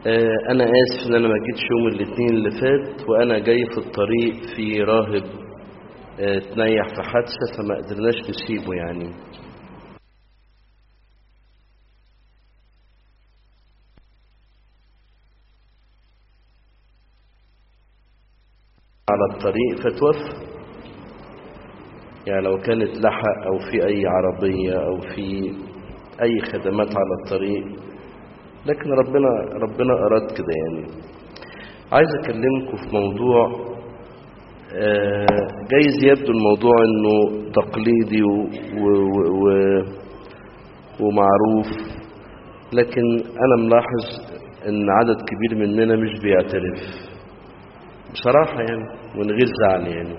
آه، أنا آسف إن أنا ما جيتش يوم الاثنين اللي فات وأنا جاي في الطريق في راهب آه، اتنيح في حادثة فما قدرناش نسيبه يعني على الطريق فتوفى يعني لو كانت لحق أو في أي عربية أو في أي خدمات على الطريق لكن ربنا ربنا أراد كده يعني عايز أكلمكم في موضوع آه، جايز يبدو الموضوع إنه تقليدي و و و ومعروف لكن أنا ملاحظ إن عدد كبير مننا مش بيعترف بصراحة يعني من غير زعل يعني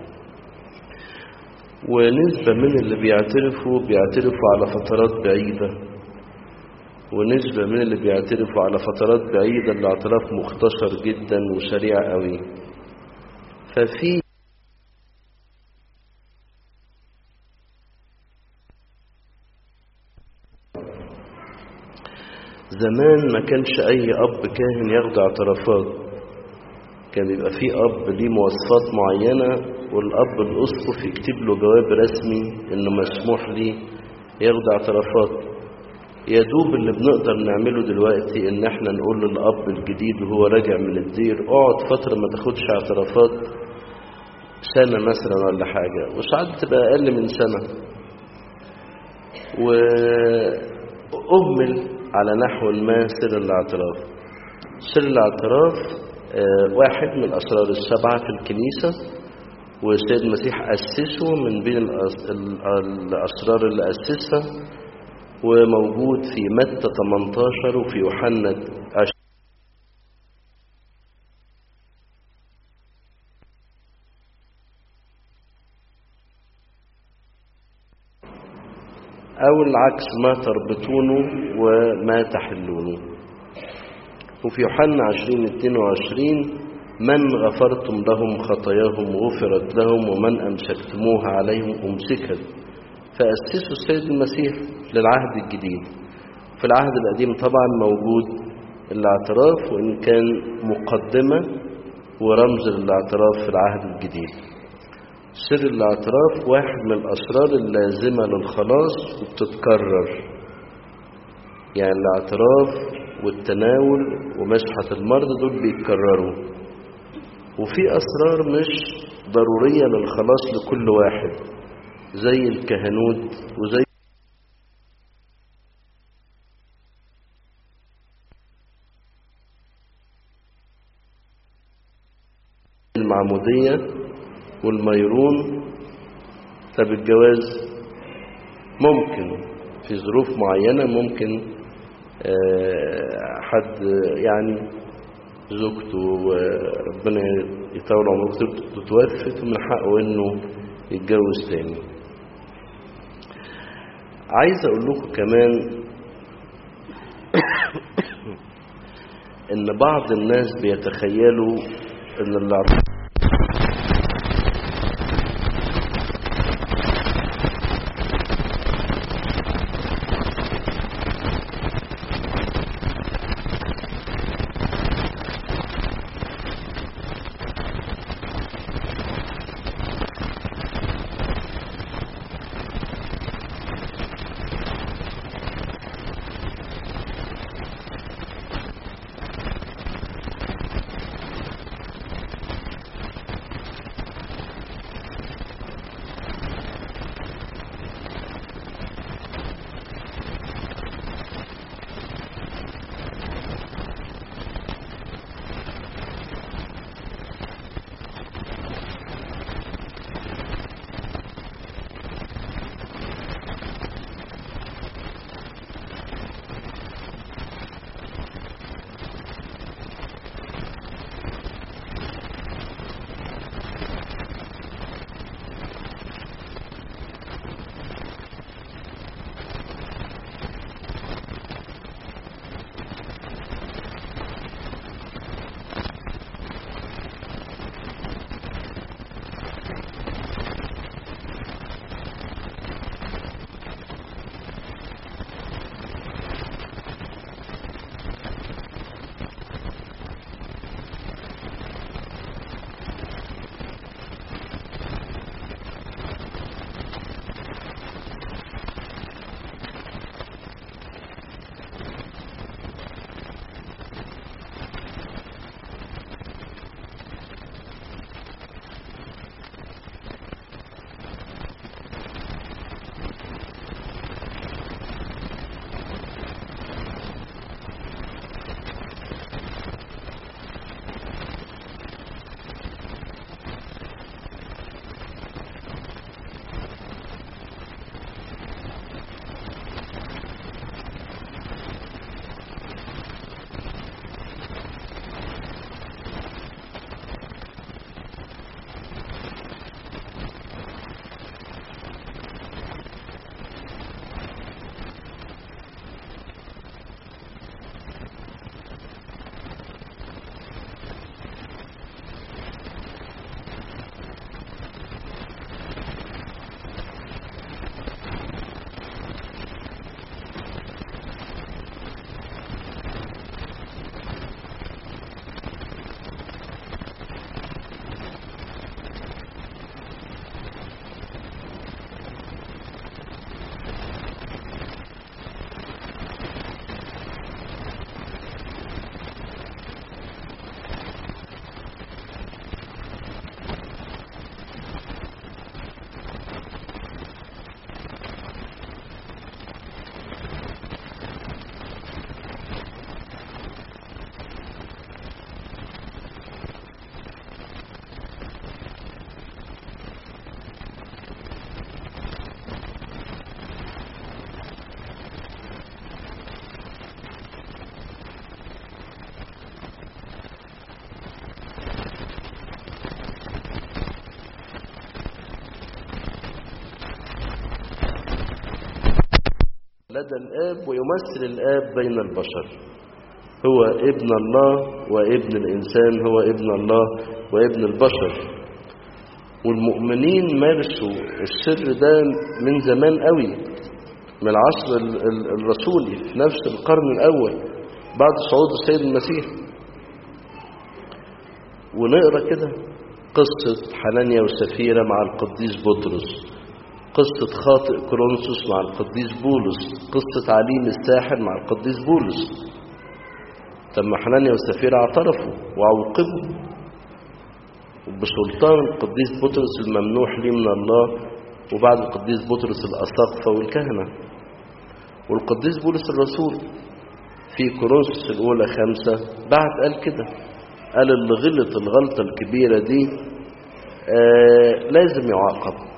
ونسبة من اللي بيعترفوا بيعترفوا على فترات بعيدة ونسبة من اللي بيعترفوا على فترات بعيدة الاعتراف مختصر جدا وسريع قوي ففي زمان ما كانش أي أب كاهن ياخد اعترافات كان بيبقى في أب ليه مواصفات معينة والأب الأسقف يكتب له جواب رسمي إنه مسموح ليه ياخد اعترافات يا دوب اللي بنقدر نعمله دلوقتي إن إحنا نقول للأب الجديد وهو راجع من الدير اقعد فترة ما تاخدش اعترافات سنة مثلا ولا حاجة وساعات بتبقى أقل من سنة وأهمل على نحو ما سر الاعتراف سر الاعتراف آه، واحد من الأسرار السبعة في الكنيسة والسيد المسيح أسسه من بين الأس- ال- الأسرار اللي أسسها وموجود في متى 18 وفي يوحنا 20 أو العكس ما تربطونه وما تحلونه وفي يوحنا 20 22 من غفرتم لهم خطاياهم غفرت لهم ومن أمسكتموها عليهم أمسكت فأسسوا السيد المسيح للعهد الجديد في العهد القديم طبعا موجود الاعتراف وإن كان مقدمة ورمز للاعتراف في العهد الجديد سر الاعتراف واحد من الأسرار اللازمة للخلاص وبتتكرر يعني الاعتراف والتناول ومسحة المرضى دول بيتكرروا وفي أسرار مش ضرورية للخلاص لكل واحد زي الكهنوت وزي المعمودية والميرون طب الجواز ممكن في ظروف معينة ممكن آه، حد يعني زوجته آه، ربنا يطول عمره زوجته توفت ومن حقه انه يتجوز تاني عايز اقول لكم كمان ان بعض الناس بيتخيلوا ان الاعتراف لدى الآب ويمثل الآب بين البشر هو ابن الله وابن الإنسان هو ابن الله وابن البشر والمؤمنين مارسوا السر ده من زمان قوي من العصر الرسولي في نفس القرن الأول بعد صعود السيد المسيح ونقرأ كده قصة حنانيا وسفيرة مع القديس بطرس قصة خاطئ كورنثوس مع القديس بولس قصة عليم الساحر مع القديس بولس لما حنانيا وسفيرة اعترفوا وعوقبوا بسلطان القديس بطرس الممنوح ليه من الله وبعد القديس بطرس الأساقفة والكهنة والقديس بولس الرسول في كورنثوس الأولى خمسة بعد قال كده قال اللي غلط الغلطة الكبيرة دي آه لازم يعاقب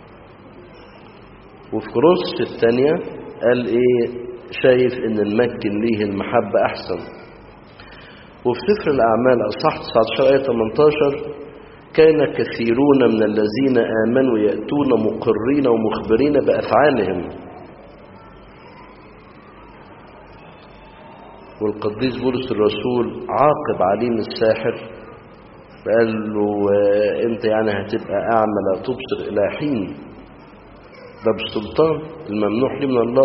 وفي كورنثوس الثانية قال ايه شايف ان المكن ليه المحبة احسن وفي سفر الاعمال اصحاح 19 ايه 18 كان كثيرون من الذين آمنوا يأتون مقرين ومخبرين بأفعالهم والقديس بولس الرسول عاقب عليم الساحر قال له انت يعني هتبقى اعمى لا تبصر الى حين ده بالسلطان الممنوح لي من الله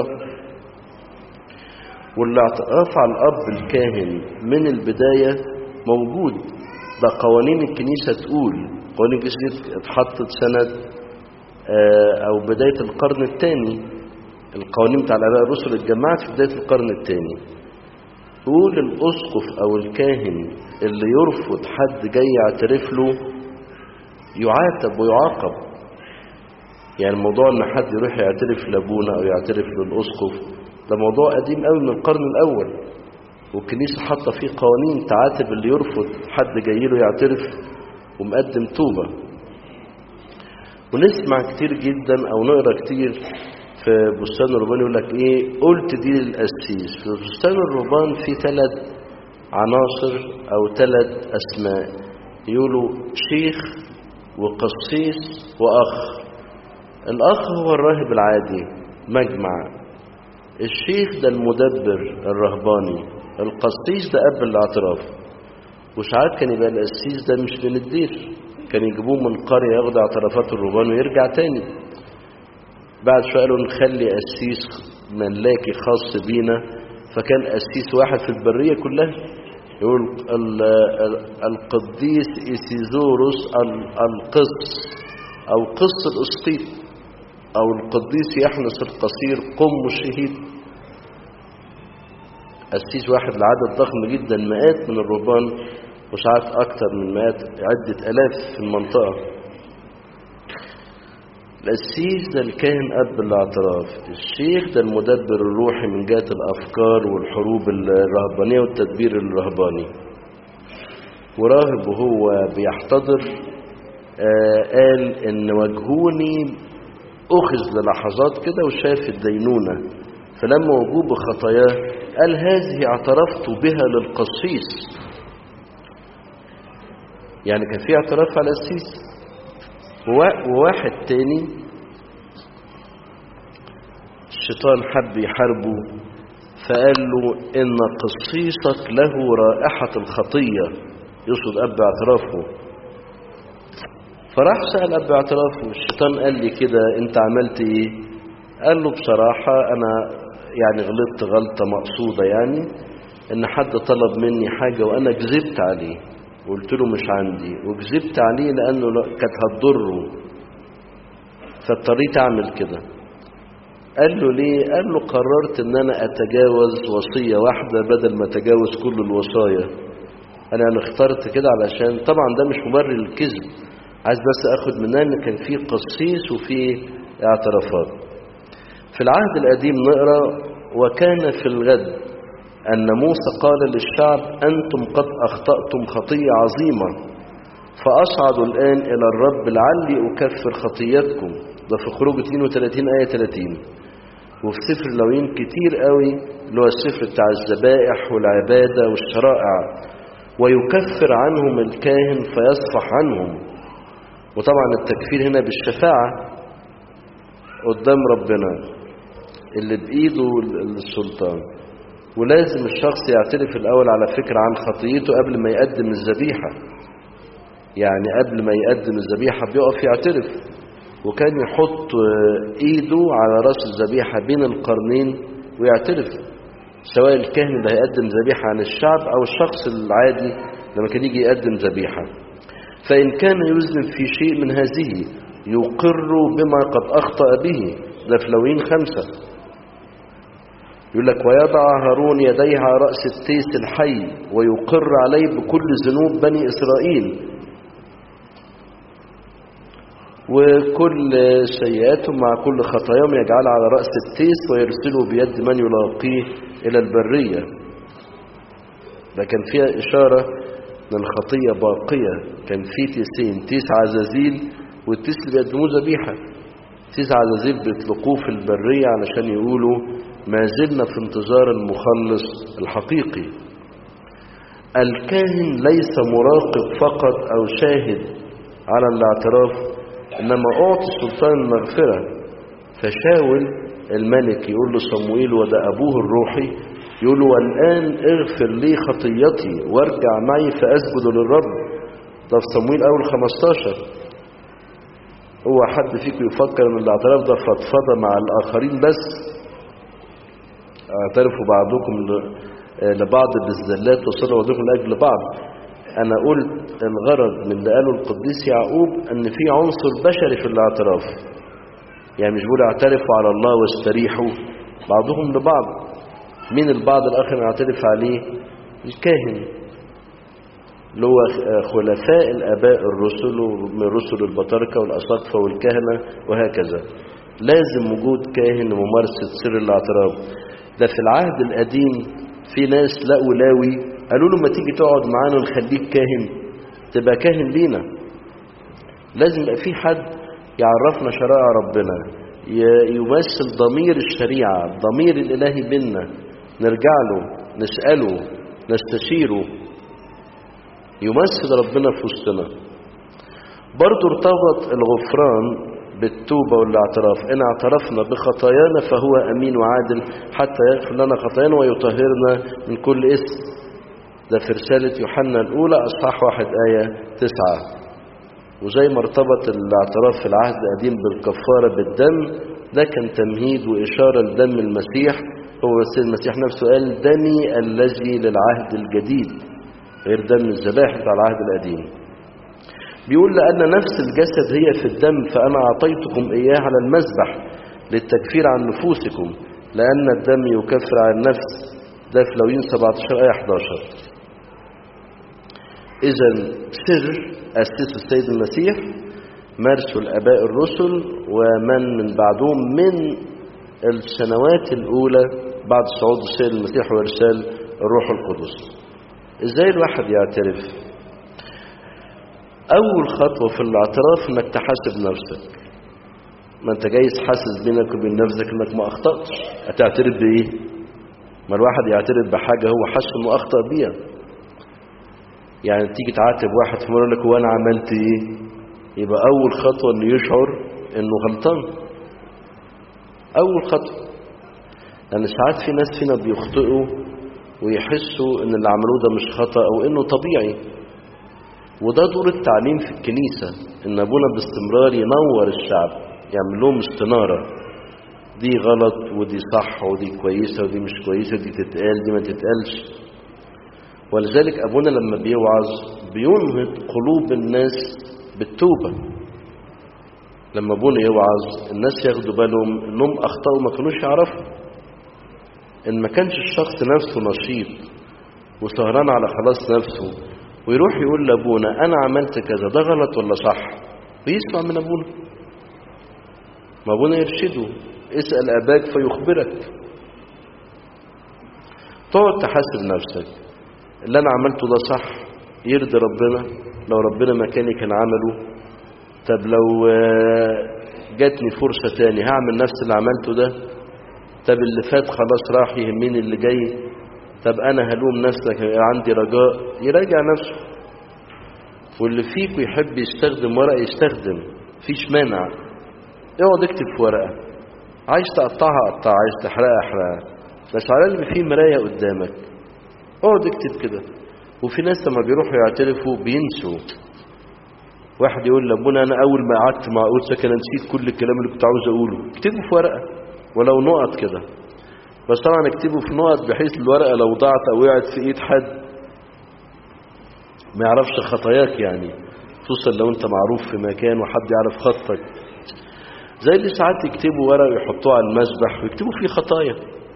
والاعتراف على الاب الكاهن من البدايه موجود ده قوانين الكنيسة تقول قوانين الكنيسة اتحطت سنة أو بداية القرن الثاني القوانين بتاع الآباء الرسل اتجمعت في بداية القرن الثاني تقول الأسقف أو الكاهن اللي يرفض حد جاي يعترف له يعاتب ويعاقب يعني الموضوع ان حد يروح يعترف لابونا او يعترف للاسقف ده موضوع قديم قوي من القرن الاول والكنيسة حاطة فيه قوانين تعاتب اللي يرفض حد جاي له يعترف ومقدم توبة ونسمع كتير جدا أو نقرأ كتير في بستان الرهبان يقول لك إيه قلت دي للقسيس في بستان الرهبان في ثلاث عناصر أو ثلاث أسماء يقولوا شيخ وقسيس وأخ الأخ هو الراهب العادي مجمع الشيخ ده المدبر الرهباني القسيس ده قبل الاعتراف وساعات كان يبقى القسيس ده مش من الدير كان يجيبوه من قرية ياخد اعترافات الرهبان ويرجع تاني بعد شوية قالوا نخلي قسيس ملاكي خاص بينا فكان قسيس واحد في البرية كلها يقول القديس إيسيزوروس القس أو قس الأسقيط أو القديس يحنس القصير قم الشهيد قسيس واحد لعدد ضخم جدا مئات من الرهبان وساعات أكثر من مئات عدة ألاف في المنطقة القسيس ده الكاهن قبل الاعتراف الشيخ ده المدبر الروحي من جهة الأفكار والحروب الرهبانية والتدبير الرهباني وراهب وهو بيحتضر آه قال إن وجهوني أخذ للحظات كده وشاف الدينونة فلما وجوب بخطاياه قال هذه اعترفت بها للقسيس يعني كان في اعتراف على القسيس وواحد تاني الشيطان حب يحاربه فقال له إن قصيصك له رائحة الخطية يقصد أب اعترافه فراح سأل أب اعترافه الشيطان قال لي كده أنت عملت إيه قال له بصراحة أنا يعني غلطت غلطة مقصودة يعني إن حد طلب مني حاجة وأنا كذبت عليه وقلت له مش عندي وكذبت عليه لأنه كانت هتضره فاضطريت أعمل كده قال له ليه قال له قررت ان انا اتجاوز وصية واحدة بدل ما اتجاوز كل الوصايا انا انا اخترت كده علشان طبعا ده مش مبرر للكذب عايز بس اخد منها ان كان في قسيس وفي اعترافات في العهد القديم نقرا وكان في الغد ان موسى قال للشعب انتم قد اخطاتم خطيه عظيمه فاصعد الان الى الرب لعلي اكفر خطيتكم ده في خروج 32 ايه 30 وفي سفر لوين كتير قوي اللي هو السفر بتاع الذبائح والعبادة والشرائع ويكفر عنهم الكاهن فيصفح عنهم وطبعا التكفير هنا بالشفاعة قدام ربنا اللي بإيده السلطان ولازم الشخص يعترف الأول على فكرة عن خطيته قبل ما يقدم الذبيحة يعني قبل ما يقدم الذبيحة بيقف يعترف وكان يحط ايده على راس الذبيحة بين القرنين ويعترف سواء الكاهن اللي هيقدم ذبيحة عن الشعب او الشخص العادي لما كان يجي يقدم ذبيحة فإن كان يذنب في شيء من هذه يقر بما قد أخطأ به ده في لوين خمسة يقول لك ويضع هارون يديه على رأس التيس الحي ويقر عليه بكل ذنوب بني إسرائيل وكل سيئاتهم مع كل خطاياهم يجعل على رأس التيس ويرسله بيد من يلاقيه إلى البرية ده كان فيها إشارة ان الخطية باقية كان في تيسين تيس عزازيل والتيس اللي بيقدموه ذبيحة تيس عزازيل بيطلقوه في البرية علشان يقولوا ما زلنا في انتظار المخلص الحقيقي الكاهن ليس مراقب فقط أو شاهد على الاعتراف إنما أعطي سلطان المغفرة فشاول الملك يقول له صموئيل وده أبوه الروحي يقول له والآن اغفر لي خطيتي وارجع معي فأسجد للرب ده في صموئيل أول 15 هو حد فيكم يفكر ان الاعتراف ده فضفضه مع الاخرين بس اعترفوا بعضكم لبعض بالزلات وصلوا بعضكم لاجل بعض انا قلت الغرض من اللي قاله القديس يعقوب ان في عنصر بشري في الاعتراف يعني مش بيقول اعترفوا على الله واستريحوا بعضهم لبعض مين البعض الاخر يعترف عليه الكاهن اللي هو خلفاء الاباء الرسل من رسل البطاركه والاساقفه والكهنه وهكذا لازم وجود كاهن لممارسه سر الاعتراف ده في العهد القديم في ناس لقوا لاوي قالوا له ما تيجي تقعد معانا ونخليك كاهن تبقى كاهن لينا لازم يبقى في حد يعرفنا شرائع ربنا يمثل ضمير الشريعة الضمير الإلهي بينا نرجع له نسأله نستشيره يمثل ربنا في وسطنا برضو ارتبط الغفران بالتوبة والاعتراف إن اعترفنا بخطايانا فهو أمين وعادل حتى يغفر لنا خطايانا ويطهرنا من كل اسم ده في رسالة يوحنا الأولى أصحاح واحد آية تسعة وزي ما ارتبط الاعتراف في العهد القديم بالكفارة بالدم ده كان تمهيد وإشارة لدم المسيح هو بس المسيح نفسه قال دمي الذي للعهد الجديد غير دم الذبائح بتاع العهد القديم بيقول لأن نفس الجسد هي في الدم فأنا أعطيتكم إياه على المذبح للتكفير عن نفوسكم لأن الدم يكفر عن النفس ده في لوين 17 آية 11 إذا سر أسسه السيد المسيح مارسه الآباء الرسل ومن من بعدهم من السنوات الأولى بعد صعود السيد المسيح وإرسال الروح القدس إزاي الواحد يعترف أول خطوة في الاعتراف إنك تحاسب نفسك ما أنت جايز حاسس بينك وبين نفسك إنك ما أخطأتش هتعترف بإيه؟ ما الواحد يعترف بحاجة هو حاسس إنه أخطأ بيها يعني تيجي تعاتب واحد في مرة لك هو أنا عملت إيه؟ يبقى أول خطوة إنه يشعر إنه غلطان أول خطوة لأن يعني ساعات في ناس فينا بيخطئوا ويحسوا إن اللي عملوه ده مش خطأ أو إنه طبيعي وده دور التعليم في الكنيسة إن أبونا باستمرار ينور الشعب يعمل لهم استنارة دي غلط ودي صح ودي كويسة ودي مش كويسة دي تتقال دي ما تتقالش ولذلك أبونا لما بيوعظ بينهض قلوب الناس بالتوبة لما أبونا يوعظ الناس ياخدوا بالهم إنهم أخطأوا ما كانوش يعرفوا إن ما كانش الشخص نفسه نشيط وسهران على خلاص نفسه ويروح يقول لأبونا أنا عملت كذا ده غلط ولا صح ويسمع من أبونا ما أبونا يرشده اسأل أباك فيخبرك تقعد تحاسب نفسك اللي أنا عملته ده صح يرضي ربنا لو ربنا مكاني كان عمله طب لو جاتني فرصة تاني هعمل نفس اللي عملته ده طب اللي فات خلاص راح يهمني اللي جاي طب أنا هلوم نفسك عندي رجاء يراجع نفسه واللي فيكم يحب يستخدم ورقة يستخدم فيش مانع اقعد اكتب في ورقة عايز تقطعها قطعها عايز تحرقها احرقها بس على الأقل في مراية قدامك اقعد اكتب كده وفي ناس لما بيروحوا يعترفوا بينسوا واحد يقول لابونا انا اول ما قعدت مع قدسك انا نسيت كل الكلام اللي كنت عاوز اقوله اكتبه في ورقه ولو نقط كده بس طبعا اكتبه في نقط بحيث الورقه لو ضاعت او وقعت في ايد حد ما يعرفش خطاياك يعني خصوصا لو انت معروف في مكان وحد يعرف خطك زي اللي ساعات يكتبوا ورق ويحطوه على المسبح ويكتبوا فيه خطايا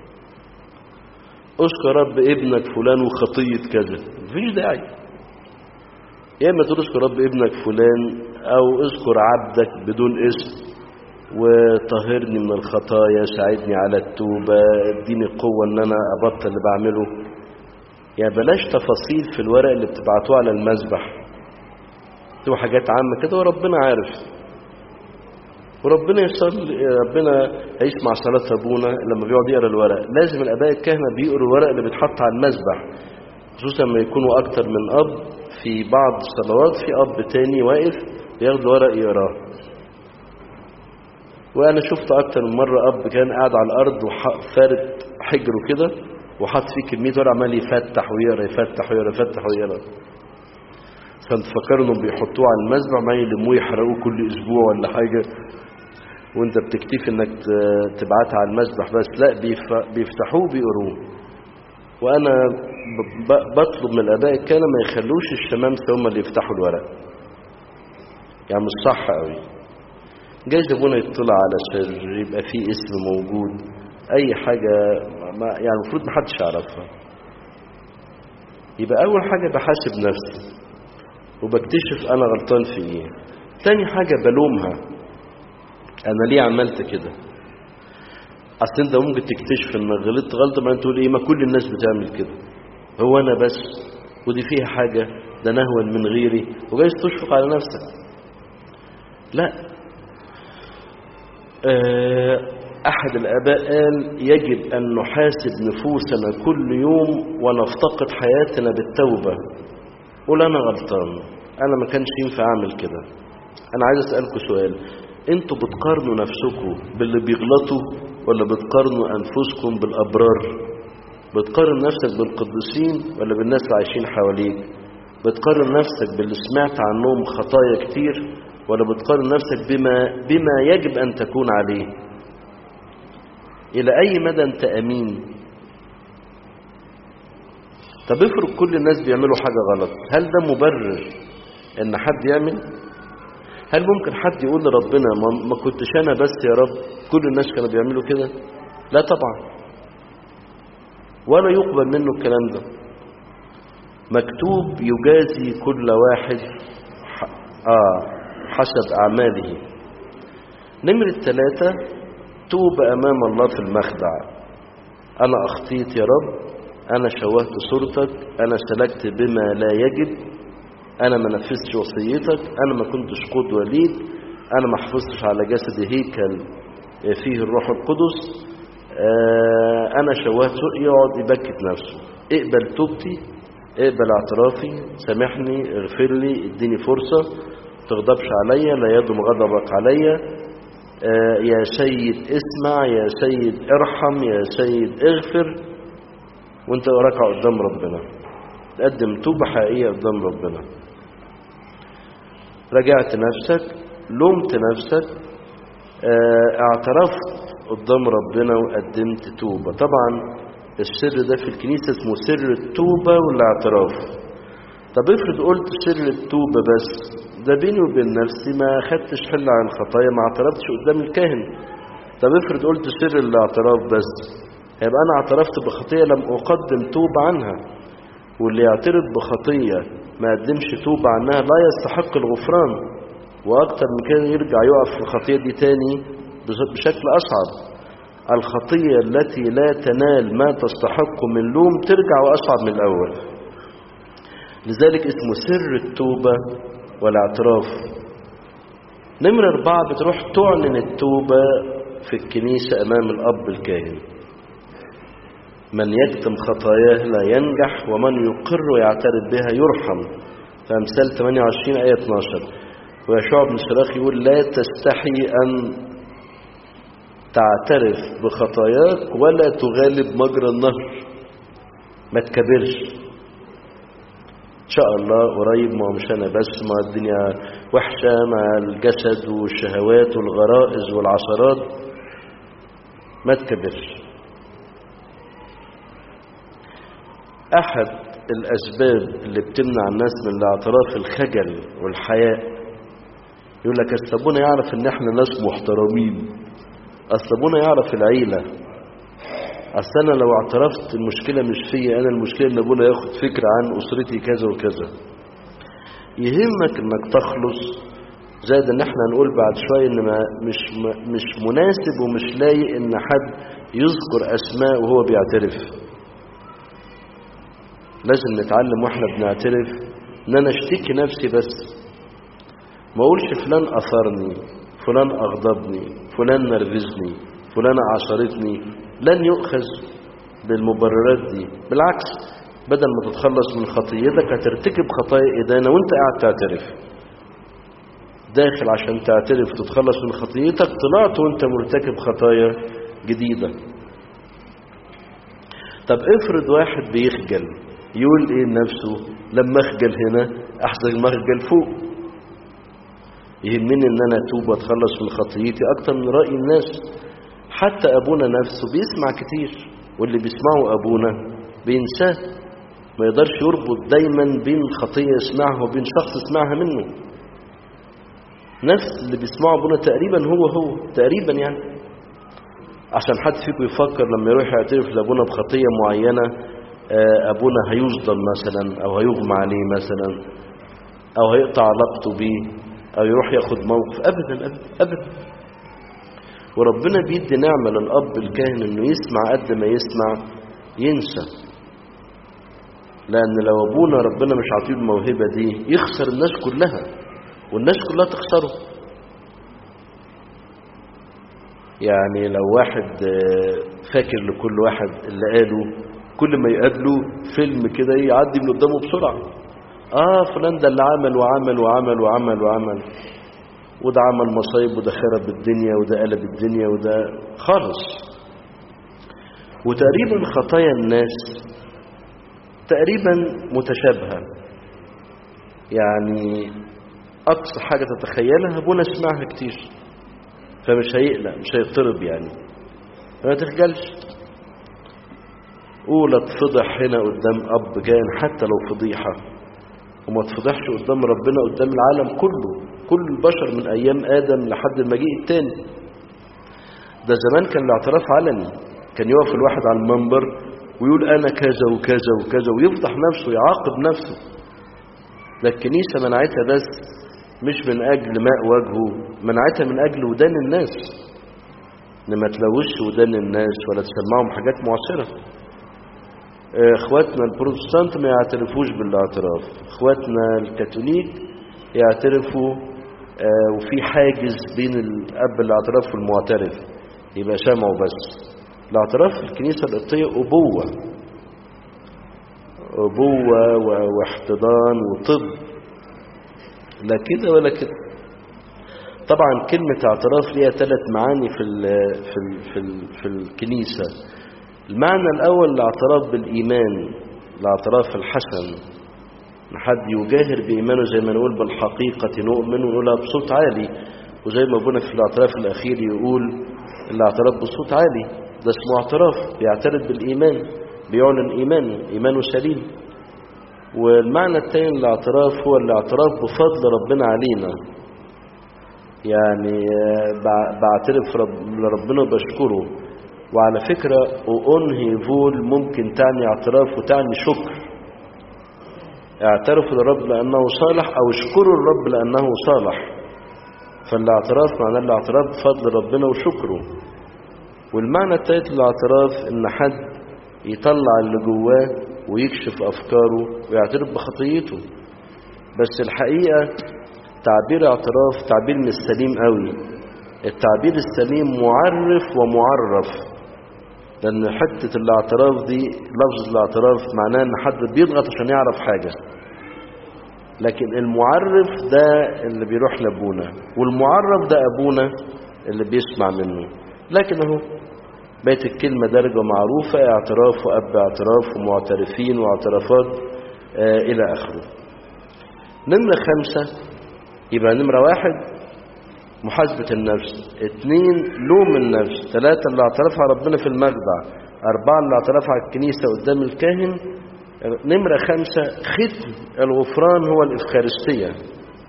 اذكر رب ابنك فلان وخطية كذا مفيش داعي يا اما تقول اذكر رب ابنك فلان او اذكر عبدك بدون اسم وطهرني من الخطايا ساعدني على التوبة اديني قوة ان انا ابطل اللي بعمله يعني بلاش تفاصيل في الورق اللي بتبعتوه على المسبح تبقى حاجات عامة كده وربنا عارف وربنا يصلي ربنا هيسمع صلاة أبونا لما بيقعد يقرأ الورق لازم الآباء الكهنة بيقروا الورق اللي بيتحط على المسبح خصوصا لما يكونوا أكتر من أب في بعض الصلوات في أب تاني واقف بياخد الورق يقراه وأنا شفت أكتر من مرة أب كان قاعد على الأرض وفارد حجره كده وحط فيه كمية ورق عمال يفتح ويقرا يفتح ويقرا يفتح ويقرا كنت فكروا انهم بيحطوه على المسبح ما يلموه يحرقوه كل اسبوع ولا حاجه وانت بتكتفي انك تبعتها على المسبح بس لا بيفتحوه بيقروه وانا بطلب من الاباء الكهنه ما يخلوش الشمامسه هم اللي يفتحوا الورق يعني مش صح قوي جايز ابونا يطلع على سر يبقى فيه اسم موجود اي حاجه ما يعني المفروض ما حدش يعرفها يبقى اول حاجه بحاسب نفسي وبكتشف انا غلطان في ايه تاني حاجه بلومها انا ليه عملت كده اصل انت ممكن تكتشف ان غلطت غلطه ما تقول ايه ما كل الناس بتعمل كده هو انا بس ودي فيها حاجه ده نهوا من غيري وجايز تشفق على نفسك لا أه احد الاباء قال يجب ان نحاسب نفوسنا كل يوم ونفتقد حياتنا بالتوبه قول انا غلطان انا ما كانش ينفع اعمل كده انا عايز اسالكم سؤال انتوا بتقارنوا نفسكم باللي بيغلطوا ولا بتقارنوا انفسكم بالابرار بتقارن نفسك بالقديسين ولا بالناس اللي عايشين حواليك بتقارن نفسك باللي سمعت عنهم خطايا كتير ولا بتقارن نفسك بما بما يجب ان تكون عليه الى اي مدى انت امين طب افرض كل الناس بيعملوا حاجة غلط هل ده مبرر ان حد يعمل هل ممكن حد يقول لربنا ما, ما كنتش انا بس يا رب كل الناس كانوا بيعملوا كده لا طبعا ولا يقبل منه الكلام ده مكتوب يجازي كل واحد آه حسب أعماله نمرة ثلاثة توب أمام الله في المخدع أنا أخطيت يا رب أنا شوهت صورتك أنا سلكت بما لا يجب أنا ما نفذتش وصيتك أنا ما كنتش قدوة ليك أنا ما حفظتش على جسدي هيكل فيه الروح القدس أنا شوهت يقعد يبكت نفسه اقبل توبتي اقبل اعترافي سامحني اغفر لي اديني فرصة تغضبش عليا لا يدم غضبك عليا يا سيد اسمع يا سيد ارحم يا سيد اغفر وانت راكع قدام ربنا تقدم توبة حقيقية قدام ربنا رجعت نفسك لومت نفسك اعترفت قدام ربنا وقدمت توبة طبعا السر ده في الكنيسة اسمه سر التوبة والاعتراف طب افرض قلت سر التوبة بس ده بيني وبين نفسي ما خدتش حل عن خطايا ما اعترفتش قدام الكاهن طب افرض قلت سر الاعتراف بس هيبقى انا اعترفت بخطية لم اقدم توبة عنها واللي يعترف بخطية ما قدمش توبة عنها لا يستحق الغفران واكتر من كده يرجع يقف في الخطية دي تاني بشكل اصعب الخطية التي لا تنال ما تستحق من لوم ترجع واصعب من الاول لذلك اسمه سر التوبة والاعتراف نمرة أربعة بتروح تعلن التوبة في الكنيسة أمام الأب الكاهن من يكتم خطاياه لا ينجح ومن يقر ويعترف بها يرحم في أمثال 28 آية 12 ويشوع بن سراخ يقول لا تستحي أن تعترف بخطاياك ولا تغالب مجرى النهر ما تكبرش ان شاء الله قريب ما هو مش انا بس ما الدنيا وحشه مع الجسد والشهوات والغرائز والعثرات ما تكبرش احد الاسباب اللي بتمنع الناس من الاعتراف الخجل والحياء يقول لك اصل ابونا يعرف ان احنا ناس محترمين اصل ابونا يعرف العيله اصل انا لو اعترفت المشكله مش فيا انا المشكله ان ابونا ياخد فكره عن اسرتي كذا وكذا يهمك انك تخلص زائد ان احنا هنقول بعد شويه ان ما مش ما مش مناسب ومش لايق ان حد يذكر اسماء وهو بيعترف لازم نتعلم واحنا بنعترف ان انا اشتكي نفسي بس ما اقولش فلان اثرني فلان اغضبني فلان نرفزني فلانة عصرتني لن يؤخذ بالمبررات دي بالعكس بدل ما تتخلص من خطيتك هترتكب خطايا إدانة وانت قاعد تعترف داخل عشان تعترف وتتخلص من خطيتك طلعت وانت مرتكب خطايا جديدة طب افرض واحد بيخجل يقول ايه لنفسه لما اخجل هنا احسن ما اخجل فوق يهمني ان انا اتوب واتخلص من خطيتي اكتر من راي الناس حتى ابونا نفسه بيسمع كتير واللي بيسمعه ابونا بينساه ما يقدرش يربط دايما بين خطيه يسمعها وبين شخص يسمعها منه نفس اللي بيسمعه ابونا تقريبا هو هو تقريبا يعني عشان حد فيكم يفكر لما يروح يعترف لابونا بخطيه معينه ابونا هيصدم مثلا او هيغمى عليه مثلا او هيقطع علاقته بيه او يروح ياخد موقف ابدا ابدا, أبداً. وربنا بيدي نعمه للاب الكاهن انه يسمع قد ما يسمع ينسى لان لو ابونا ربنا مش عاطيه الموهبه دي يخسر الناس كلها والناس كلها تخسره يعني لو واحد فاكر لكل واحد اللي قاله كل ما يقابله فيلم كده يعدي من قدامه بسرعه اه فلان ده اللي عمل وعمل وعمل وعمل وعمل وده عمل مصايب وده خرب الدنيا وده قلب الدنيا وده خالص وتقريبا خطايا الناس تقريبا متشابهة يعني أقصى حاجة تتخيلها ابونا سمعها كتير فمش هيقلق مش هيضطرب يعني فما تخجلش قول اتفضح هنا قدام أب كان حتى لو فضيحة وما تفضحش قدام ربنا قدام العالم كله كل البشر من أيام آدم لحد المجيء التاني ده زمان كان الاعتراف علني كان يقف الواحد على المنبر ويقول أنا كذا وكذا وكذا ويفضح نفسه يعاقب نفسه ده الكنيسة منعتها بس مش من أجل ماء وجهه منعتها من أجل ودان الناس إن ما تلوثش ودان الناس ولا تسمعهم حاجات معسرة اخواتنا البروتستانت ما يعترفوش بالاعتراف اخواتنا الكاثوليك يعترفوا اه وفي حاجز بين الاب الاعتراف والمعترف يبقى سمعوا بس الاعتراف في الكنيسه القبطيه ابوه ابوه واحتضان وطب لا كده ولا كده طبعا كلمه اعتراف ليها ثلاث معاني في ال في ال في, ال في الكنيسه المعنى الأول الاعتراف بالإيمان الاعتراف الحسن حد يجاهر بإيمانه زي ما نقول بالحقيقة نؤمن ونقولها بصوت عالي وزي ما ابونا في الاعتراف الأخير يقول الاعتراف بصوت عالي ده اسمه اعتراف بيعترف بالإيمان بيعلن إيمانه إيمانه سليم والمعنى الثاني للاعتراف هو الاعتراف بفضل ربنا علينا يعني بعترف رب لربنا وبشكره وعلى فكرة أنهي فول ممكن تعني اعتراف وتعني شكر اعترفوا للرب لأنه صالح أو اشكروا الرب لأنه صالح فالاعتراف معناه الاعتراف بفضل ربنا وشكره والمعنى الثالث للاعتراف إن حد يطلع اللي جواه ويكشف أفكاره ويعترف بخطيته بس الحقيقة تعبير اعتراف تعبير مش سليم قوي التعبير السليم معرف ومعرف لأن حتة الاعتراف دي لفظ الاعتراف معناه إن حد بيضغط عشان يعرف حاجة لكن المعرف ده اللي بيروح لأبونا والمعرف ده أبونا اللي بيسمع منه لكن اهو بقت الكلمة درجة معروفة اعتراف وأب اعتراف ومعترفين واعترافات آه إلى آخره نمرة خمسة يبقى نمرة واحد محاسبة النفس اثنين لوم النفس ثلاثة اللي اعترفها ربنا في المخدع أربعة اللي اعترفها على الكنيسة قدام الكاهن نمرة خمسة ختم الغفران هو الإفخارستية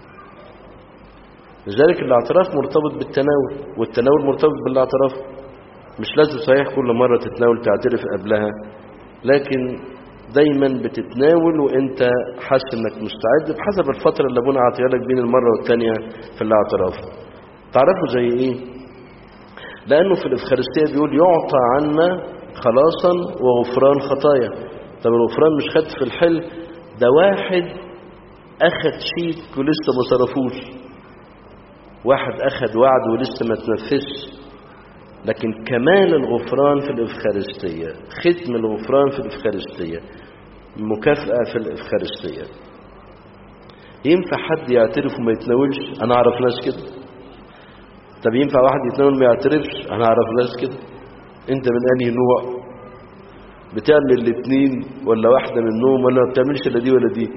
لذلك الاعتراف مرتبط بالتناول والتناول مرتبط بالاعتراف مش لازم صحيح كل مرة تتناول تعترف قبلها لكن دايما بتتناول وانت حاسس انك مستعد بحسب الفترة اللي ابونا عطيها لك بين المرة والتانية في الاعتراف تعرفوا زي ايه لانه في الافخارستية بيقول يعطى عنا خلاصا وغفران خطايا طب الغفران مش خد في الحل ده واحد اخد شيك ولسه ما صرفوش واحد اخد وعد ولسه ما تنفذش لكن كمال الغفران في الإفخارستية ختم الغفران في الإفخارستية مكافأة في الإفخارستية ينفع حد يعترف وما يتناولش أنا أعرف ناس كده طب ينفع واحد يتناول ما يعترفش أنا أعرف ناس كده أنت من أنهي نوع بتعمل الاثنين ولا واحدة منهم ولا ما بتعملش لا دي ولا دي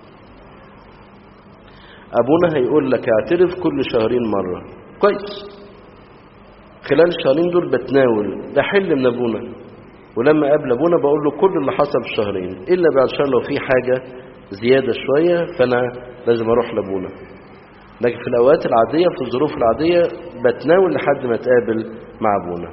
أبونا هيقول لك اعترف كل شهرين مرة كويس خلال الشهرين دول بتناول ده حل من ابونا ولما قابل ابونا بقول له كل اللي حصل في الشهرين الا بعد شهر لو في حاجه زياده شويه فانا لازم اروح لابونا لكن في الاوقات العاديه في الظروف العاديه بتناول لحد ما اتقابل مع ابونا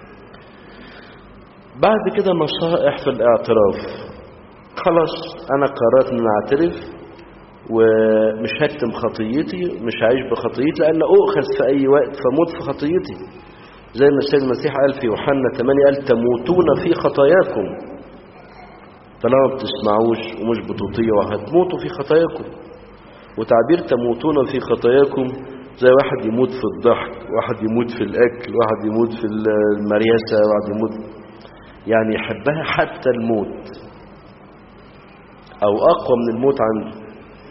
بعد كده نصائح في الاعتراف خلاص انا قررت ان اعترف ومش هكتم خطيتي مش هعيش بخطيتي لأن أؤخذ في أي وقت فموت في خطيتي زي ما السيد المسيح قال في يوحنا 8 قال تموتون في خطاياكم طالما ما بتسمعوش ومش بتطيعوا هتموتوا في خطاياكم وتعبير تموتون في خطاياكم زي واحد يموت في الضحك واحد يموت في الأكل واحد يموت في المرياسة واحد يموت يعني يحبها حتى الموت أو أقوى من الموت عنده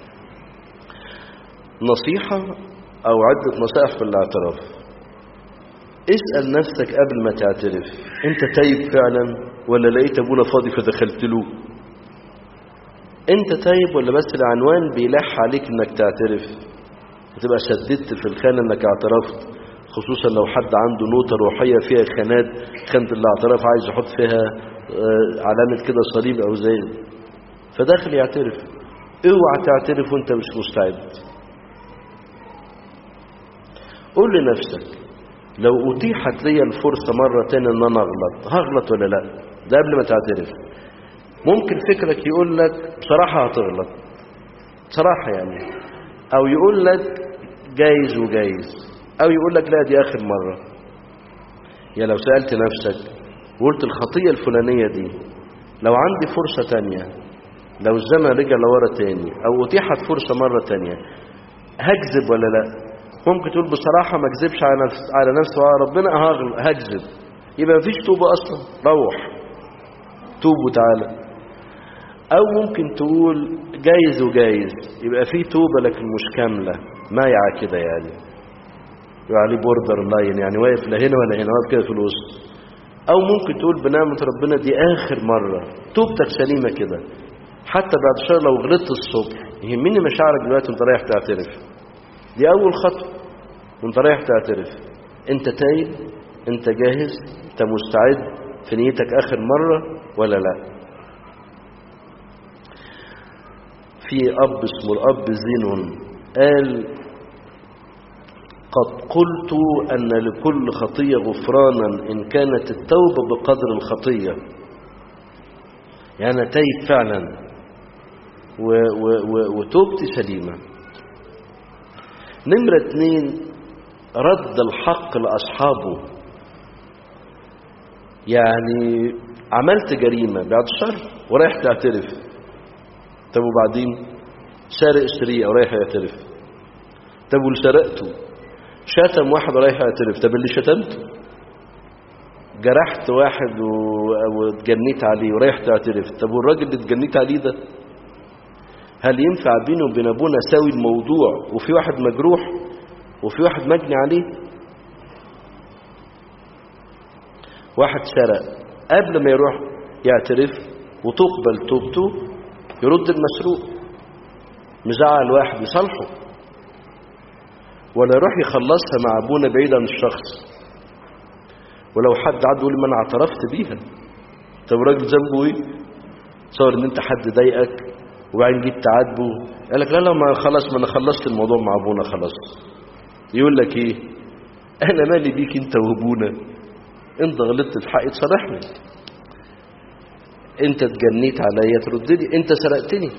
نصيحة أو عدة نصائح في الاعتراف اسأل نفسك قبل ما تعترف انت تايب فعلا ولا لقيت ابونا فاضي فدخلت له انت تايب ولا بس العنوان بيلح عليك انك تعترف هتبقى شددت في الخانة انك اعترفت خصوصا لو حد عنده نوتة روحية فيها خانات خانة الاعتراف عايز يحط فيها علامة كده صليب او زي فداخل يعترف اوعى تعترف وانت مش مستعد قول لنفسك لو أتيحت لي الفرصة مرة تانية أن أنا أغلط هغلط ولا لا ده قبل ما تعترف ممكن فكرك يقول لك بصراحة هتغلط بصراحة يعني أو يقول لك جايز وجايز أو يقول لك لا دي آخر مرة يعني لو سألت نفسك وقلت الخطية الفلانية دي لو عندي فرصة تانية لو الزمن رجع لورا تاني أو أتيحت فرصة مرة تانية هكذب ولا لا ممكن تقول بصراحة ما اكذبش على نفس على نفسي وعلى ربنا هكذب يبقى مفيش توبة أصلا روح توب وتعالى أو ممكن تقول جايز وجايز يبقى في توبة لكن مش كاملة مايعة كده يعني يبقى عليه بوردر لاين يعني واقف لا هنا ولا هنا واقف كده في الوسط أو ممكن تقول بنعمة ربنا دي آخر مرة توبتك سليمة كده حتى بعد شهر لو غلطت الصبح يهمني مشاعرك دلوقتي وانت رايح تعترف دي أول خطوة وانت رايح تعترف انت تايب انت جاهز انت مستعد في نيتك آخر مرة ولا لا في أب اسمه الأب زينون قال قد قلت أن لكل خطية غفرانا إن كانت التوبة بقدر الخطية يعني أنا تايب فعلا و و و وتوبتي سليمة نمرة اتنين رد الحق لأصحابه يعني عملت جريمة بعد الشر ورايح تعترف طب وبعدين سارق سرية ورايح يعترف طب واللي سرقته شتم واحد ورايح يعترف طب اللي شتمته جرحت واحد و... واتجنيت عليه ورايح تعترف طب والراجل اللي اتجنيت عليه ده هل ينفع بينه وبين ابونا ساوي الموضوع وفي واحد مجروح وفي واحد مجني عليه واحد سرق قبل ما يروح يعترف وتقبل توبته يرد المسروق مزعل واحد يصالحه ولا يروح يخلصها مع ابونا بعيد عن الشخص ولو حد عاد يقول ما انا اعترفت بيها طب الراجل ذنبه ايه تصور ان انت حد ضايقك وبعدين جيت تعاتبه قال لك لا لا ما خلاص ما انا خلصت الموضوع مع ابونا خلاص يقول لك ايه انا مالي بيك انت وابونا انت غلطت في حقي تصالحني انت اتجنيت عليا ترد لي انت سرقتني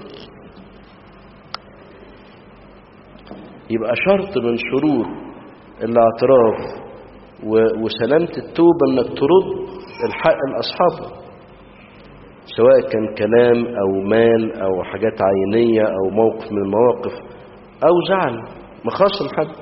يبقى شرط من شروط الاعتراف و- وسلامة التوبة انك ترد الحق لاصحابه سواء كان كلام او مال او حاجات عينية او موقف من المواقف او زعل مخاصم حد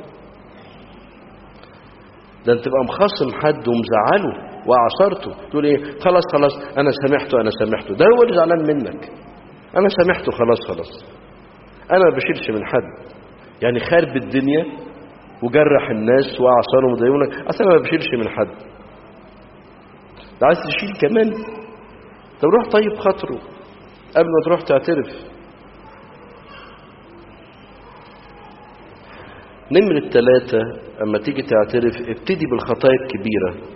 ده انت تبقى مخاصم حد ومزعله واعصرته تقول ايه خلاص خلاص انا سامحته انا سامحته ده هو اللي زعلان منك انا سامحته خلاص خلاص انا ما بشيلش من حد يعني خارب الدنيا وجرح الناس واعصرهم وضايقونك اصل انا ما بشيلش من حد ده عايز تشيل كمان طب روح طيب خاطره قبل ما تروح تعترف نمرة ثلاثة أما تيجي تعترف ابتدي بالخطايا الكبيرة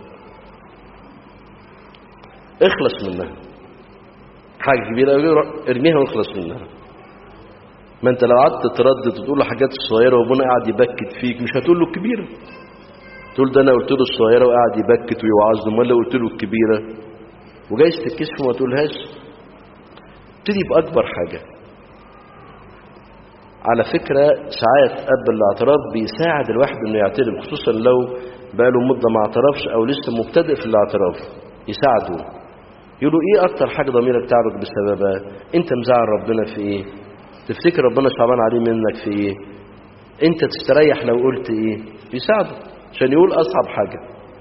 اخلص منها حاجة كبيرة أوي، روح ارميها واخلص منها ما انت لو قعدت تردد وتقول له حاجات الصغيرة وابونا قاعد يبكت فيك مش هتقول له الكبيرة تقول ده انا قلت له الصغيرة وقاعد يبكت ويوعظني امال لو قلت له الكبيرة وجايز تتكسف وما تقولهاش ابتدي بأكبر حاجة على فكرة ساعات قبل الاعتراف بيساعد الواحد انه يعترف خصوصا لو بقاله مدة ما اعترفش او لسه مبتدئ في الاعتراف يساعده يقولوا ايه اكتر حاجة ضميرك تعبك بسببها انت مزعل ربنا في ايه تفتكر ربنا صعبان عليه منك في ايه انت تستريح لو قلت ايه بيساعده عشان يقول اصعب حاجة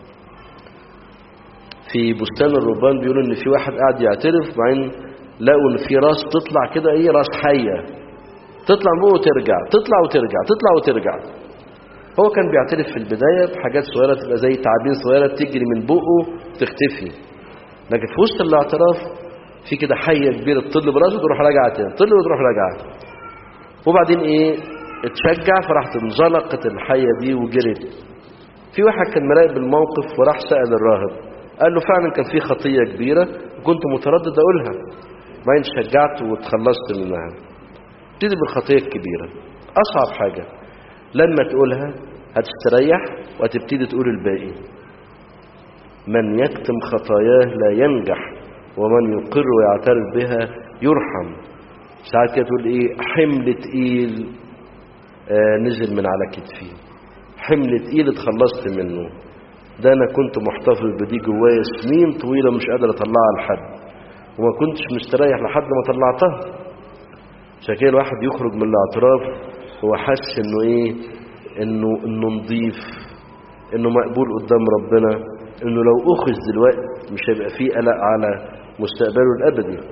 في بستان الرهبان بيقولوا ان في واحد قاعد يعترف وبعدين لقوا ان في راس تطلع كده ايه راس حيه تطلع من بقه وترجع تطلع وترجع تطلع وترجع هو كان بيعترف في البدايه بحاجات صغيره تبقى زي تعابين صغيره تجري من بقه تختفي لكن في وسط الاعتراف في كده حيه كبيره تطل براسه وتروح راجعه تاني تطل وتروح راجعه وبعدين ايه اتشجع فراحت انزلقت الحيه دي وجرت في واحد كان مراقب الموقف وراح سأل الراهب قال له فعلا كان في خطية كبيرة وكنت متردد أقولها بعدين شجعت وتخلصت منها ابتدي بالخطية الكبيرة أصعب حاجة لما تقولها هتستريح وهتبتدي تقول الباقي من يكتم خطاياه لا ينجح ومن يقر ويعترف بها يرحم ساعات كده تقول ايه حمل تقيل آه نزل من على كتفي حمل تقيل اتخلصت منه ده انا كنت محتفظ بدي جوايا سنين طويله مش قادر اطلعها لحد وما كنتش مستريح لحد ما طلعتها عشان كده الواحد يخرج من الاعتراف هو حاسس انه ايه انه انه نظيف انه مقبول قدام ربنا انه لو اخذ دلوقتي مش هيبقى فيه قلق على مستقبله الابدي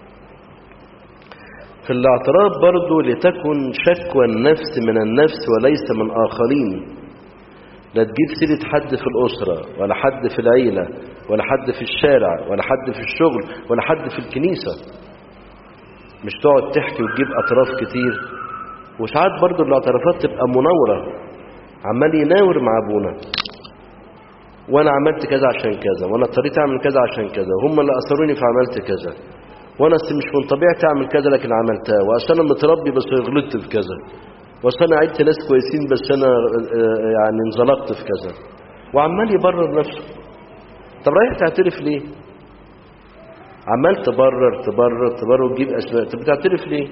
في الاعتراف برضه لتكن شكوى النفس من النفس وليس من آخرين لا تجيب سيرة حد في الأسرة ولا حد في العيلة ولا حد في الشارع ولا حد في الشغل ولا حد في الكنيسة مش تقعد تحكي وتجيب أطراف كتير وساعات برضه الاعترافات تبقى مناورة عمال يناور مع أبونا وأنا عملت كذا عشان كذا وأنا اضطريت أعمل كذا عشان كذا هم اللي أثروني فعملت كذا وانا أصل مش من طبيعتي اعمل كذا لكن عملتها واصل انا متربي بس غلطت في كذا واصل انا عدت ناس كويسين بس انا آه، يعني انزلقت في كذا وعمال يبرر نفسه طب رايح تعترف ليه عمال تبرر تبرر تبرر وتجيب اسماء طب بتعترف ليه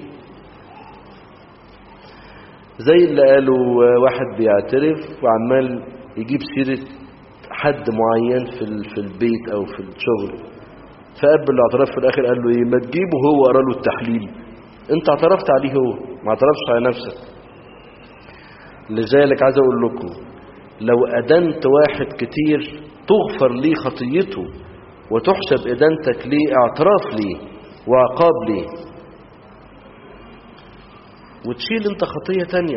زي اللي قالوا آه، واحد بيعترف وعمال يجيب سيرة حد معين في ال- في البيت او في الشغل فقبل الاعتراف في الاخر قال له ايه ما تجيبه هو قرا له التحليل انت اعترفت عليه هو ما اعترفتش على نفسك لذلك عايز اقول لكم لو ادنت واحد كتير تغفر ليه خطيته وتحسب ادانتك ليه اعتراف ليه وعقاب ليه وتشيل انت خطية تانية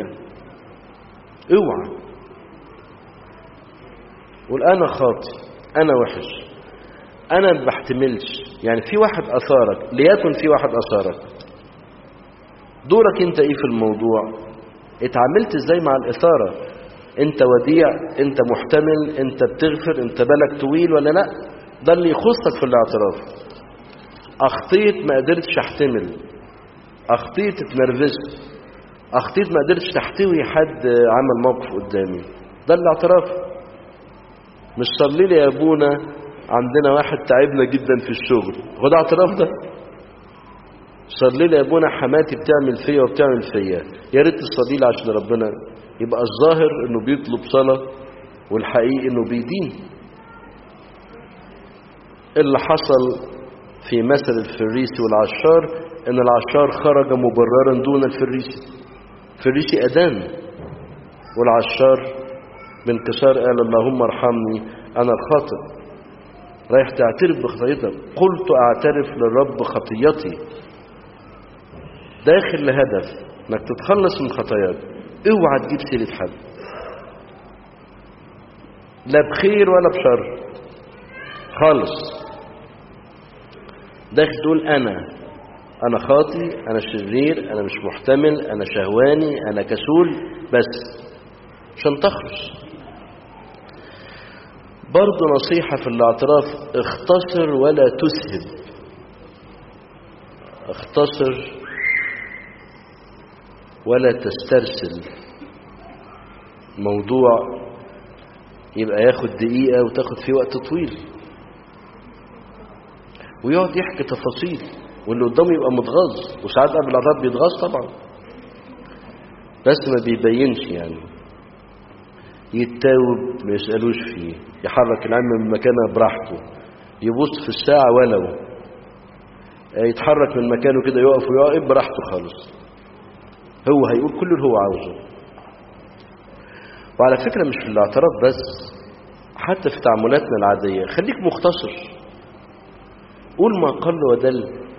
اوعى قول انا خاطي انا وحش انا ما بحتملش يعني في واحد اثارك ليكن في واحد اثارك دورك انت ايه في الموضوع اتعاملت ازاي مع الاثاره انت وديع انت محتمل انت بتغفر انت بالك طويل ولا لا ده اللي يخصك في الاعتراف اخطيت ما قدرتش احتمل اخطيت اتنرفزت اخطيت ما قدرتش تحتوي حد عمل موقف قدامي ده الاعتراف مش صلي لي يا ابونا عندنا واحد تعبنا جدا في الشغل هو ده اعتراف ده صلي لي يا ابونا حماتي بتعمل فيا وبتعمل فيا يا ريت تصلي لي عشان ربنا يبقى الظاهر انه بيطلب صلاه والحقيقي انه بيدين اللي حصل في مثل الفريسي والعشار ان العشار خرج مبررا دون الفريسي الفريسي ادان والعشار بانكسار قال اللهم ارحمني انا الخاطئ رايح تعترف بخطيتك قلت اعترف للرب خطيتي داخل لهدف انك تتخلص من خطاياك اوعى تجيب سيره حد لا بخير ولا بشر خالص داخل تقول انا انا خاطي انا شرير انا مش محتمل انا شهواني انا كسول بس عشان تخلص برضه نصيحة في الاعتراف اختصر ولا تسهب اختصر ولا تسترسل موضوع يبقى ياخد دقيقة وتاخد فيه وقت طويل ويقعد يحكي تفاصيل واللي قدامه يبقى متغاظ وساعات قبل العذاب بيتغاظ طبعا بس ما بيبينش يعني يتاوب ما يسألوش فيه يحرك العلم من مكانه براحته يبص في الساعة ولو يتحرك من مكانه كده يقف ويقف براحته خالص هو هيقول كل اللي هو عاوزه وعلى فكرة مش في الاعتراف بس حتى في تعاملاتنا العادية خليك مختصر قول ما قل ودل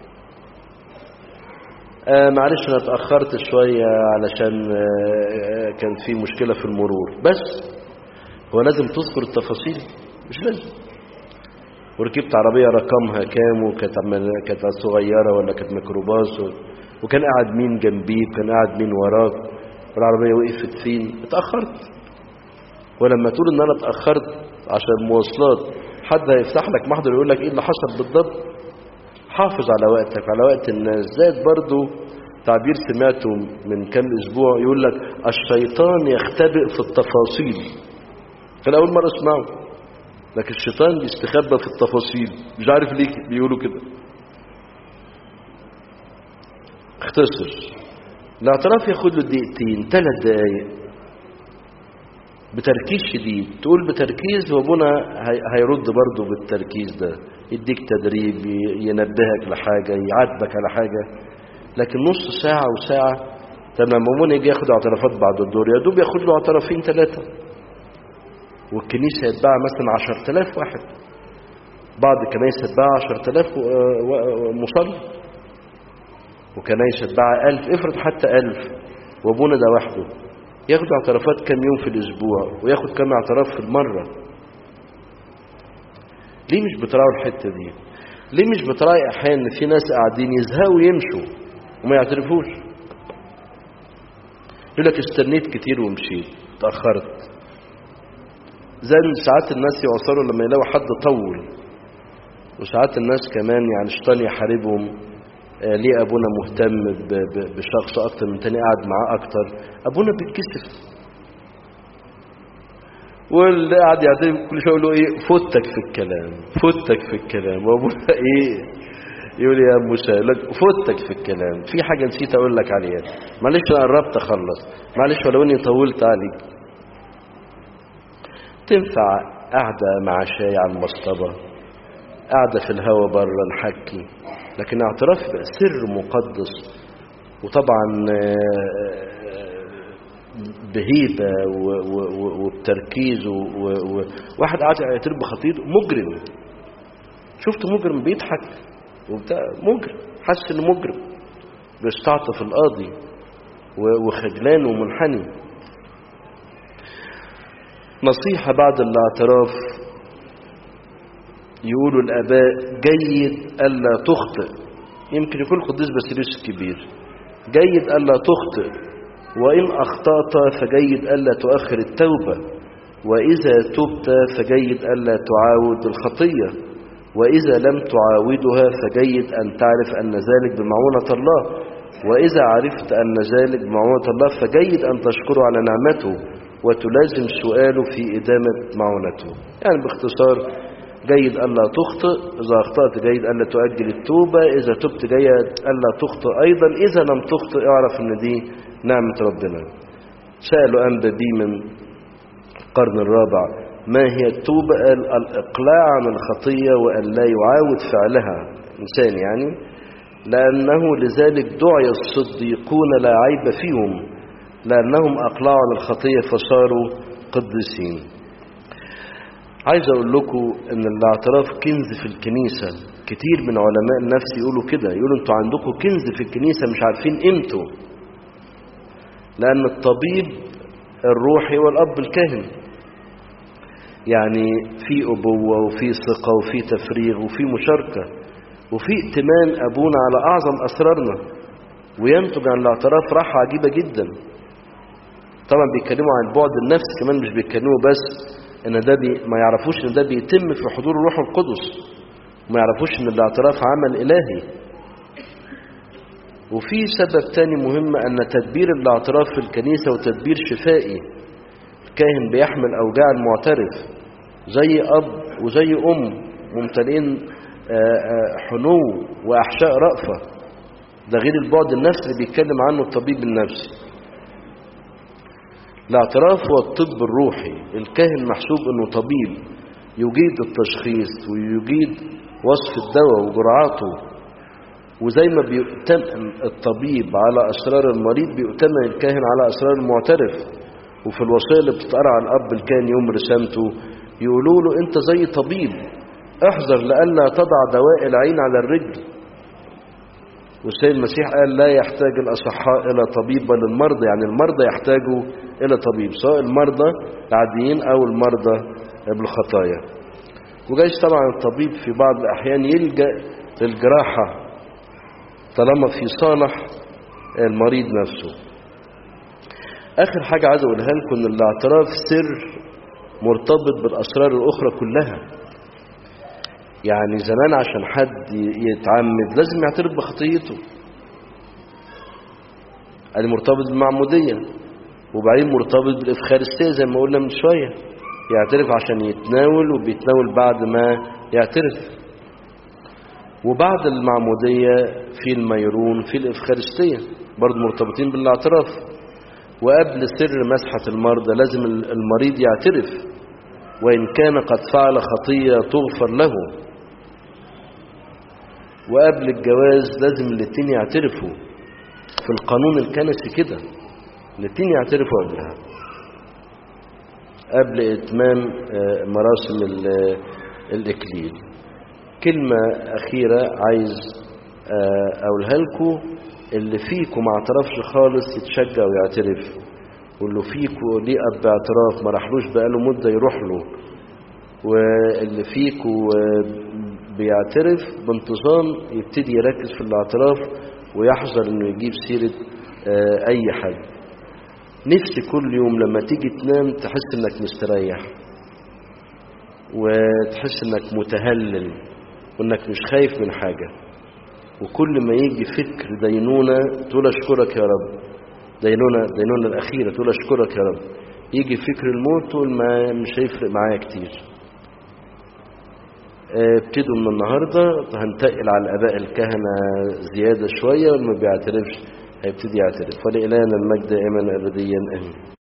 آه معلش انا اتاخرت شويه علشان آه كان في مشكله في المرور بس هو لازم تذكر التفاصيل مش لازم وركبت عربيه رقمها كام وكانت كانت صغيره ولا كانت ميكروباص وكان قاعد مين جنبيك وكان قاعد مين وراك والعربيه وقفت فين اتاخرت ولما تقول ان انا اتاخرت عشان المواصلات حد هيفتح لك محضر يقول لك ايه اللي حصل بالضبط حافظ على وقتك على وقت الناس زاد برضو تعبير سمعته من كام اسبوع يقول لك الشيطان يختبئ في التفاصيل كان اول مره اسمعه لكن الشيطان بيستخبى في التفاصيل مش عارف ليه بيقولوا كده اختصر الاعتراف ياخد له دقيقتين ثلاث دقايق بتركيز شديد تقول بتركيز وابونا هيرد برضه بالتركيز ده يديك تدريب ينبهك لحاجة يعاتبك على حاجة لكن نص ساعة وساعة طب لما ابونا يجي ياخد اعترافات بعد الدور يا دوب ياخد له اعترافين ثلاثة والكنيسة يتباع مثلا عشر تلاف واحد بعض الكنائس يتباع عشر تلاف مصلي وكنائس يتباع ألف افرض حتى ألف وابونا ده وحده ياخد اعترافات كم يوم في الأسبوع وياخد كم اعتراف في المرة ليه مش بتراعوا الحتة دي ليه مش بتراعي أحيانا إن في ناس قاعدين يزهقوا ويمشوا وما يعترفوش يقول لك استنيت كتير ومشيت اتأخرت زي ساعات الناس يوصلوا لما يلاقوا حد طول وساعات الناس كمان يعني الشيطان يحاربهم آه ليه ابونا مهتم بشخص اكتر من تاني قاعد معاه اكتر ابونا بيتكسف واللي قاعد يعترف كل شويه يقول له ايه فوتك في الكلام فوتك في الكلام وابونا ايه يقول يا موسى لك فوتك في الكلام في حاجه نسيت اقول لك عليها معلش انا قربت اخلص معلش ولو اني طولت عليك تنفع قاعده مع شاي على المصطبه قاعده في الهوا بره نحكي لكن اعتراف يبقى سر مقدس وطبعا بهيبة وبتركيز وواحد قاعد يعترف بخطيئته مجرم شفت مجرم بيضحك وبتاع مجرم حاسس انه مجرم بيستعطف القاضي وخجلان ومنحني نصيحة بعد الاعتراف يقولوا الآباء جيد ألا تخطئ يمكن يكون القديس باسيليوس الكبير جيد ألا تخطئ وإن أخطأت فجيد ألا تؤخر التوبة وإذا تبت فجيد ألا تعاود الخطية وإذا لم تعاودها فجيد أن تعرف أن ذلك بمعونة الله وإذا عرفت أن ذلك بمعونة الله فجيد أن تشكره على نعمته وتلازم سؤاله في إدامة معونته يعني باختصار جيد ألا تخطئ إذا أخطأت جيد ألا تؤجل التوبة إذا تبت جيد ألا تخطئ أيضا إذا لم تخطئ اعرف أن دي نعمة ربنا سألوا أنبا بي من القرن الرابع ما هي التوبة قال الإقلاع عن الخطية وأن لا يعاود فعلها إنسان يعني لأنه لذلك دعي الصديقون لا عيب فيهم لأنهم أقلعوا عن الخطية فصاروا قديسين عايز أقول لكم أن الاعتراف كنز في الكنيسة كتير من علماء النفس يقولوا كده يقولوا أنتوا عندكم كنز في الكنيسة مش عارفين قيمته لأن الطبيب الروحي والأب الكاهن يعني في أبوة وفي ثقة وفي تفريغ وفي مشاركة وفي ائتمان أبونا على أعظم أسرارنا وينتج عن الاعتراف راحة عجيبة جدا طبعا بيتكلموا عن بعد النفس كمان مش بيتكلموا بس ان ده بي ما يعرفوش ان ده بيتم في حضور الروح القدس وما يعرفوش ان الاعتراف عمل الهي وفي سبب تاني مهم ان تدبير الاعتراف في الكنيسة وتدبير شفائي الكاهن بيحمل اوجاع المعترف زي اب وزي ام ممتلئين حنو واحشاء رأفة ده غير البعد النفسي اللي بيتكلم عنه الطبيب النفسي الاعتراف هو الطب الروحي الكاهن محسوب انه طبيب يجيد التشخيص ويجيد وصف الدواء وجرعاته وزي ما بيؤتمن الطبيب على اسرار المريض بيؤتمن الكاهن على اسرار المعترف وفي الوصيه اللي بتتقرا على الاب الكاهن يوم رسامته يقولوا له انت زي طبيب احذر لئلا تضع دواء العين على الرجل والسيد المسيح قال لا يحتاج الأصحاء إلى طبيب بل المرضى يعني المرضى يحتاجوا إلى طبيب سواء المرضى العاديين أو المرضى بالخطايا وجايز طبعا الطبيب في بعض الأحيان يلجأ للجراحة طالما في صالح المريض نفسه آخر حاجة عايز أقولها لكم إن الاعتراف سر مرتبط بالأسرار الأخرى كلها يعني زمان عشان حد يتعمد لازم يعترف بخطيته ادي مرتبط بالمعمودية وبعدين مرتبط بالإفخارستية زي ما قلنا من شوية يعترف عشان يتناول وبيتناول بعد ما يعترف وبعد المعمودية في الميرون في الإفخارستية برضه مرتبطين بالاعتراف وقبل سر مسحة المرضى لازم المريض يعترف وإن كان قد فعل خطية تغفر له وقبل الجواز لازم الاتنين يعترفوا في القانون الكنسي كده الاتنين يعترفوا قبلها قبل إتمام مراسم الإكليل كلمة أخيرة عايز أقولها لكم اللي فيكم ما اعترفش خالص يتشجع ويعترف واللي فيكم ليه أب اعتراف ما راحلوش بقاله مدة يروح له واللي فيكم بيعترف بانتظام يبتدي يركز في الاعتراف ويحذر انه يجيب سيرة اي حد نفسي كل يوم لما تيجي تنام تحس انك مستريح وتحس انك متهلل وانك مش خايف من حاجة وكل ما يجي فكر دينونة تقول اشكرك يا رب دينونة دينونة الأخيرة تقول اشكرك يا رب يجي فكر الموت تقول ما مش هيفرق معايا كتير ابتدوا من النهاردة هنتقل على الآباء الكهنة زيادة شوية واللي ما بيعترفش هيبتدي يعترف ولإلهنا المجد دائما أبديا آمين